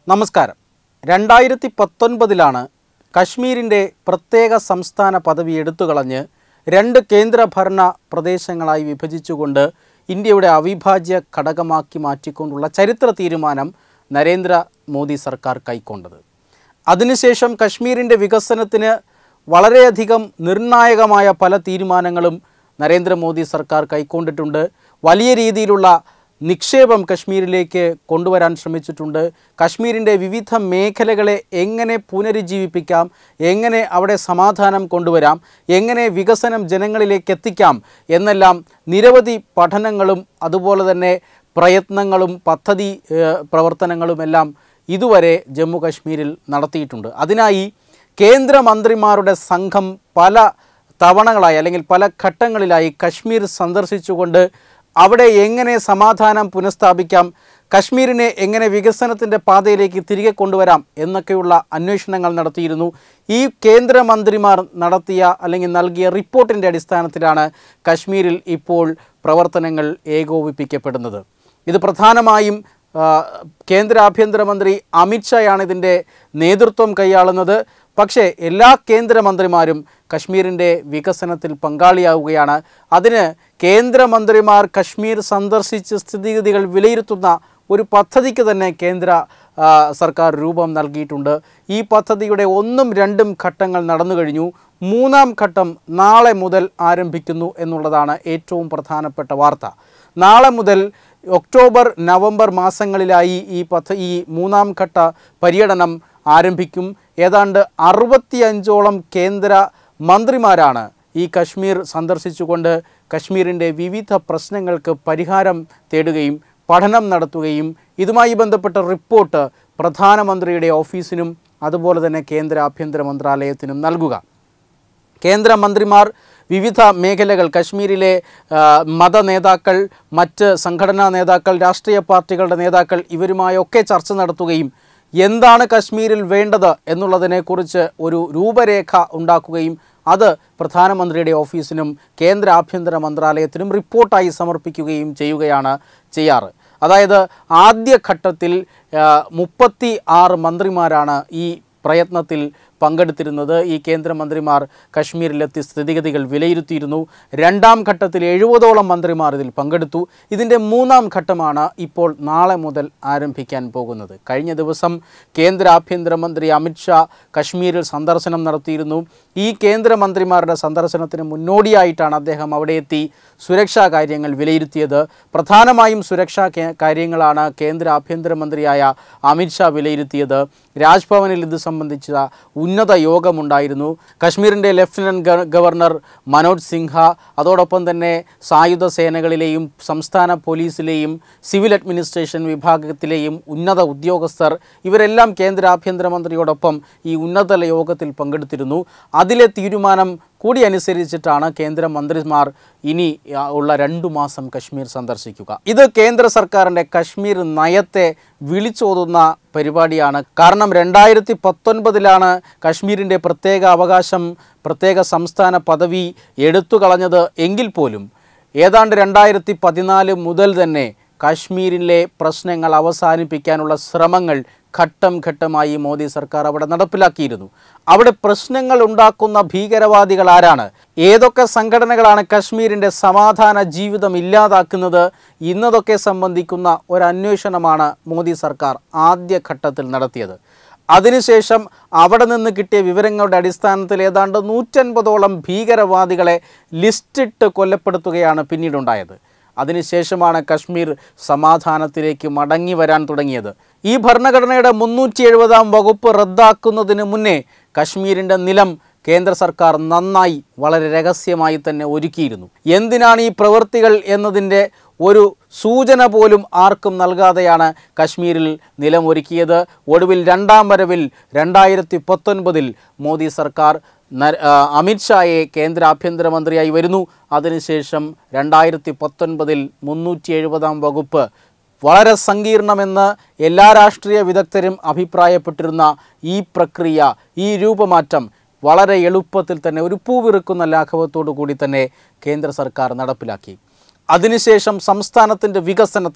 നമസ്കാരം രണ്ടായിരത്തി പത്തൊൻപതിലാണ് കശ്മീരിൻ്റെ പ്രത്യേക സംസ്ഥാന പദവി എടുത്തുകളഞ്ഞ് രണ്ട് കേന്ദ്രഭരണ പ്രദേശങ്ങളായി വിഭജിച്ചുകൊണ്ട് ഇന്ത്യയുടെ അവിഭാജ്യ ഘടകമാക്കി മാറ്റിക്കൊണ്ടുള്ള ചരിത്ര തീരുമാനം നരേന്ദ്ര മോദി സർക്കാർ കൈക്കൊണ്ടത് അതിനുശേഷം കശ്മീരിൻ്റെ വികസനത്തിന് വളരെയധികം നിർണായകമായ പല തീരുമാനങ്ങളും നരേന്ദ്രമോദി സർക്കാർ കൈക്കൊണ്ടിട്ടുണ്ട് വലിയ രീതിയിലുള്ള നിക്ഷേപം കശ്മീരിലേക്ക് കൊണ്ടുവരാൻ ശ്രമിച്ചിട്ടുണ്ട് കശ്മീരിൻ്റെ വിവിധ മേഖലകളെ എങ്ങനെ പുനരുജ്ജീവിപ്പിക്കാം എങ്ങനെ അവിടെ സമാധാനം കൊണ്ടുവരാം എങ്ങനെ വികസനം ജനങ്ങളിലേക്ക് എത്തിക്കാം എന്നെല്ലാം നിരവധി പഠനങ്ങളും അതുപോലെ തന്നെ പ്രയത്നങ്ങളും പദ്ധതി ഏഹ്, പ്രവർത്തനങ്ങളുമെല്ലാം ഇതുവരെ ജമ്മു കശ്മീരിൽ നടത്തിയിട്ടുണ്ട് അതിനായി കേന്ദ്രമന്ത്രിമാരുടെ സംഘം പല തവണകളായി അല്ലെങ്കിൽ പല ഘട്ടങ്ങളിലായി കശ്മീർ സന്ദർശിച്ചുകൊണ്ട് അവിടെ എങ്ങനെ സമാധാനം പുനഃസ്ഥാപിക്കാം കശ്മീരിനെ എങ്ങനെ വികസനത്തിൻ്റെ പാതയിലേക്ക് തിരികെ കൊണ്ടുവരാം എന്നൊക്കെയുള്ള അന്വേഷണങ്ങൾ നടത്തിയിരുന്നു ഈ കേന്ദ്രമന്ത്രിമാർ നടത്തിയ അല്ലെങ്കിൽ നൽകിയ റിപ്പോർട്ടിൻ്റെ അടിസ്ഥാനത്തിലാണ് കശ്മീരിൽ ഇപ്പോൾ പ്രവർത്തനങ്ങൾ ഏകോപിപ്പിക്കപ്പെടുന്നത് ഇത് പ്രധാനമായും ആ, കേന്ദ്ര ആഭ്യന്തരമന്ത്രി അമിത്ഷായാണ് ഇതിൻ്റെ നേതൃത്വം കൈയാളുന്നത് പക്ഷേ എല്ലാ കേന്ദ്രമന്ത്രിമാരും കശ്മീരിൻ്റെ വികസനത്തിൽ പങ്കാളിയാവുകയാണ് അതിന് കേന്ദ്രമന്ത്രിമാർ കശ്മീർ സന്ദർശിച്ച് സ്ഥിതിഗതികൾ വിലയിരുത്തുന്ന ഒരു പദ്ധതിക്ക് തന്നെ കേന്ദ്ര ആ, സർക്കാർ രൂപം നൽകിയിട്ടുണ്ട് ഈ പദ്ധതിയുടെ ഒന്നും രണ്ടും ഘട്ടങ്ങൾ നടന്നു കഴിഞ്ഞു മൂന്നാം ഘട്ടം നാളെ മുതൽ ആരംഭിക്കുന്നു എന്നുള്ളതാണ് ഏറ്റവും പ്രധാനപ്പെട്ട വാർത്ത നാളെ മുതൽ ഒക്ടോബർ നവംബർ മാസങ്ങളിലായി ഈ പദ്ധ ഈ മൂന്നാം ഘട്ട പര്യടനം ആരംഭിക്കും ഏതാണ്ട് അറുപത്തിയഞ്ചോളം കേന്ദ്ര മന്ത്രിമാരാണ് ഈ കശ്മീർ സന്ദർശിച്ചുകൊണ്ട് കശ്മീരിൻ്റെ വിവിധ പ്രശ്നങ്ങൾക്ക് പരിഹാരം തേടുകയും പഠനം നടത്തുകയും ഇതുമായി ബന്ധപ്പെട്ട റിപ്പോർട്ട് പ്രധാനമന്ത്രിയുടെ ഓഫീസിനും അതുപോലെ തന്നെ കേന്ദ്ര ആഭ്യന്തര മന്ത്രാലയത്തിനും നൽകുക കേന്ദ്രമന്ത്രിമാർ വിവിധ മേഖലകൾ കശ്മീരിലെ ആ, മത നേതാക്കൾ മറ്റ് സംഘടനാ നേതാക്കൾ രാഷ്ട്രീയ പാർട്ടികളുടെ നേതാക്കൾ ഇവരുമായൊക്കെ ചർച്ച നടത്തുകയും എന്താണ് കശ്മീരിൽ വേണ്ടത് എന്നുള്ളതിനെക്കുറിച്ച് ഒരു രൂപരേഖ ഉണ്ടാക്കുകയും അത് പ്രധാനമന്ത്രിയുടെ ഓഫീസിനും കേന്ദ്ര ആഭ്യന്തര മന്ത്രാലയത്തിനും റിപ്പോർട്ടായി സമർപ്പിക്കുകയും ചെയ്യുകയാണ് ചെയ്യാറ് അതായത് ആദ്യഘട്ടത്തിൽ മുപ്പത്തി ആറ് മന്ത്രിമാരാണ് ഈ പ്രയത്നത്തിൽ പങ്കെടുത്തിരുന്നത് ഈ കേന്ദ്രമന്ത്രിമാർ കശ്മീരിലെത്തി സ്ഥിതിഗതികൾ വിലയിരുത്തിയിരുന്നു രണ്ടാം ഘട്ടത്തിൽ എഴുപതോളം മന്ത്രിമാർ ഇതിൽ പങ്കെടുത്തു ഇതിൻ്റെ മൂന്നാം ഘട്ടമാണ് ഇപ്പോൾ നാളെ മുതൽ ആരംഭിക്കാൻ പോകുന്നത് കഴിഞ്ഞ ദിവസം കേന്ദ്ര ആഭ്യന്തരമന്ത്രി അമിത്ഷാ കശ്മീരിൽ സന്ദർശനം നടത്തിയിരുന്നു ഈ കേന്ദ്രമന്ത്രിമാരുടെ സന്ദർശനത്തിന് മുന്നോടിയായിട്ടാണ് അദ്ദേഹം അവിടെ എത്തി സുരക്ഷാ കാര്യങ്ങൾ വിലയിരുത്തിയത് പ്രധാനമായും സുരക്ഷാ കേ- കാര്യങ്ങളാണ് കേന്ദ്ര ആഭ്യന്തരമന്ത്രിയായ അമിത്ഷാ വിലയിരുത്തിയത് രാജ്ഭവനിൽ ഇത് സംബന്ധിച്ച ഉന്നത യോഗമുണ്ടായിരുന്നു കശ്മീരിൻ്റെ ലഫ്റ്റനന്റ് ഗ- ഗവർണർ മനോജ് സിൻഹ അതോടൊപ്പം തന്നെ സായുധ സേനകളിലെയും സംസ്ഥാന പോലീസിലെയും സിവിൽ അഡ്മിനിസ്ട്രേഷൻ വിഭാഗത്തിലെയും ഉന്നത ഉദ്യോഗസ്ഥർ ഇവരെല്ലാം കേന്ദ്ര ആഭ്യന്തരമന്ത്രിയോടൊപ്പം ഈ ഉന്നതതല യോഗത്തിൽ പങ്കെടുത്തിരുന്നു അതിലെ തീരുമാനം കൂടി അനുസരിച്ചിട്ടാണ് കേന്ദ്ര മന്ത്രിമാർ ഇനി ആ, ഉള്ള രണ്ടു മാസം കശ്മീർ സന്ദർശിക്കുക ഇത് കേന്ദ്ര സർക്കാരിൻ്റെ കശ്മീർ നയത്തെ വിളിച്ചോതുന്ന പരിപാടിയാണ് കാരണം രണ്ടായിരത്തി പത്തൊൻപതിലാണ് കശ്മീരിൻ്റെ പ്രത്യേക അവകാശം പ്രത്യേക സംസ്ഥാന പദവി എടുത്തു കളഞ്ഞത് എങ്കിൽ പോലും ഏതാണ്ട് രണ്ടായിരത്തി പതിനാല് മുതൽ തന്നെ കാശ്മീരിലെ പ്രശ്നങ്ങൾ അവസാനിപ്പിക്കാനുള്ള ശ്രമങ്ങൾ ഘട്ടം ഘട്ടമായി മോദി സർക്കാർ അവിടെ നടപ്പിലാക്കിയിരുന്നു അവിടെ പ്രശ്നങ്ങൾ ഉണ്ടാക്കുന്ന ഭീകരവാദികൾ ആരാണ് ഏതൊക്കെ സംഘടനകളാണ് കശ്മീരിൻ്റെ സമാധാന ജീവിതം ഇല്ലാതാക്കുന്നത് ഇന്നതൊക്കെ സംബന്ധിക്കുന്ന ഒരു അന്വേഷണമാണ് മോദി സർക്കാർ ആദ്യഘട്ടത്തിൽ നടത്തിയത് അതിനുശേഷം അവിടെ നിന്ന് കിട്ടിയ വിവരങ്ങളുടെ അടിസ്ഥാനത്തിൽ ഏതാണ്ട് നൂറ്റൻപതോളം ഭീകരവാദികളെ ലിസ്റ്റിട്ട് കൊല്ലപ്പെടുത്തുകയാണ് പിന്നീടുണ്ടായത് അതിനുശേഷമാണ് കശ്മീർ സമാധാനത്തിലേക്ക് മടങ്ങി വരാൻ തുടങ്ങിയത് ഈ ഭരണഘടനയുടെ മുന്നൂറ്റി എഴുപതാം വകുപ്പ് റദ്ദാക്കുന്നതിന് മുന്നേ കശ്മീരിൻ്റെ നിലം കേന്ദ്ര സർക്കാർ നന്നായി വളരെ രഹസ്യമായി തന്നെ ഒരുക്കിയിരുന്നു എന്തിനാണ് ഈ പ്രവൃത്തികൾ എന്നതിൻ്റെ ഒരു സൂചന പോലും ആർക്കും നൽകാതെയാണ് കശ്മീരിൽ നിലമൊരുക്കിയത് ഒടുവിൽ രണ്ടാം വരവിൽ രണ്ടായിരത്തി പത്തൊൻപതിൽ മോദി സർക്കാർ ന- ആ, അമിത്ഷായെ കേന്ദ്ര ആഭ്യന്തരമന്ത്രിയായി വരുന്നു അതിനുശേഷം രണ്ടായിരത്തി പത്തൊൻപതിൽ മുന്നൂറ്റി എഴുപതാം വകുപ്പ് വളരെ സങ്കീർണമെന്ന് എല്ലാ രാഷ്ട്രീയ വിദഗ്ധരും അഭിപ്രായപ്പെട്ടിരുന്ന ഈ പ്രക്രിയ ഈ രൂപമാറ്റം വളരെ എളുപ്പത്തിൽ തന്നെ ഒരു പൂവിറുക്കുന്ന ലാഘവത്തോടു കൂടി തന്നെ കേന്ദ്ര സർക്കാർ നടപ്പിലാക്കി അതിനുശേഷം സംസ്ഥാനത്തിൻ്റെ വികസനത്തിന്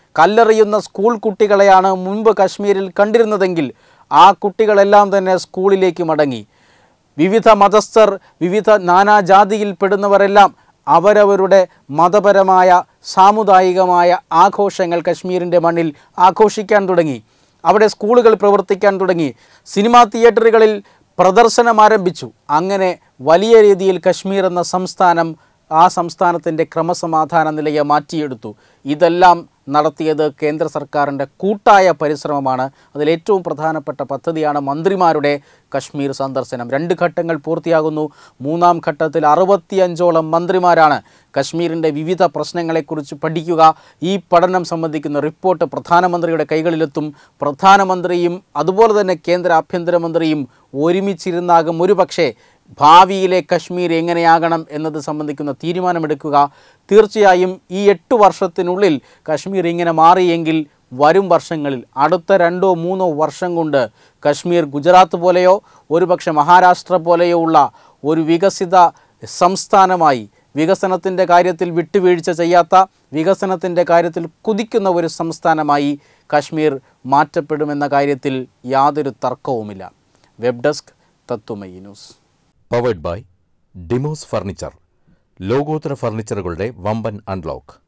കല്ലെറിയുന്ന സ്കൂൾ കുട്ടികളെയാണ് മുൻപ് കശ്മീരിൽ കണ്ടിരുന്നതെങ്കിൽ ആ കുട്ടികളെല്ലാം തന്നെ സ്കൂളിലേക്ക് മടങ്ങി വിവിധ മതസ്ഥർ വിവിധ നാനാജാതിയിൽപ്പെടുന്നവരെല്ലാം അവരവരുടെ മതപരമായ സാമുദായികമായ ആഘോഷങ്ങൾ കശ്മീരിൻ്റെ മണ്ണിൽ ആഘോഷിക്കാൻ തുടങ്ങി അവിടെ സ്കൂളുകൾ പ്രവർത്തിക്കാൻ തുടങ്ങി സിനിമാ തിയേറ്ററുകളിൽ പ്രദർശനം ആരംഭിച്ചു അങ്ങനെ വലിയ രീതിയിൽ കശ്മീർ എന്ന സംസ്ഥാനം ആ സംസ്ഥാനത്തിൻ്റെ ക്രമസമാധാന നിലയെ മാറ്റിയെടുത്തു ഇതെല്ലാം നടത്തിയത് കേന്ദ്ര സർക്കാരിൻ്റെ കൂട്ടായ പരിശ്രമമാണ് അതിലേറ്റവും പ്രധാനപ്പെട്ട പദ്ധതിയാണ് മന്ത്രിമാരുടെ കശ്മീർ സന്ദർശനം രണ്ട് ഘട്ടങ്ങൾ പൂർത്തിയാകുന്നു മൂന്നാം ഘട്ടത്തിൽ അറുപത്തിയഞ്ചോളം മന്ത്രിമാരാണ് കശ്മീരിൻ്റെ വിവിധ പ്രശ്നങ്ങളെക്കുറിച്ച് പഠിക്കുക ഈ പഠനം സംബന്ധിക്കുന്ന റിപ്പോർട്ട് പ്രധാനമന്ത്രിയുടെ കൈകളിലെത്തും പ്രധാനമന്ത്രിയും അതുപോലെ തന്നെ കേന്ദ്ര ആഭ്യന്തരമന്ത്രിയും ഒരുമിച്ചിരുന്നാകും ഒരുപക്ഷേ ഭാവിയിലെ കശ്മീർ എങ്ങനെയാകണം എന്നത് സംബന്ധിക്കുന്ന തീരുമാനമെടുക്കുക തീർച്ചയായും ഈ എട്ട് വർഷത്തിനുള്ളിൽ കശ്മീർ ഇങ്ങനെ മാറിയെങ്കിൽ വരും വർഷങ്ങളിൽ അടുത്ത രണ്ടോ മൂന്നോ വർഷം കൊണ്ട് കശ്മീർ ഗുജറാത്ത് പോലെയോ ഒരുപക്ഷെ മഹാരാഷ്ട്ര പോലെയോ ഉള്ള ഒരു വികസിത സംസ്ഥാനമായി വികസനത്തിൻ്റെ കാര്യത്തിൽ വിട്ടുവീഴ്ച ചെയ്യാത്ത വികസനത്തിൻ്റെ കാര്യത്തിൽ കുതിക്കുന്ന ഒരു സംസ്ഥാനമായി കശ്മീർ മാറ്റപ്പെടുമെന്ന കാര്യത്തിൽ യാതൊരു തർക്കവുമില്ല web desk Tatwamayi news powered by Dimos furniture ലോകോത്തര ഫർണിച്ചറുകളുടെ വമ്പൻ അൺലോക്ക്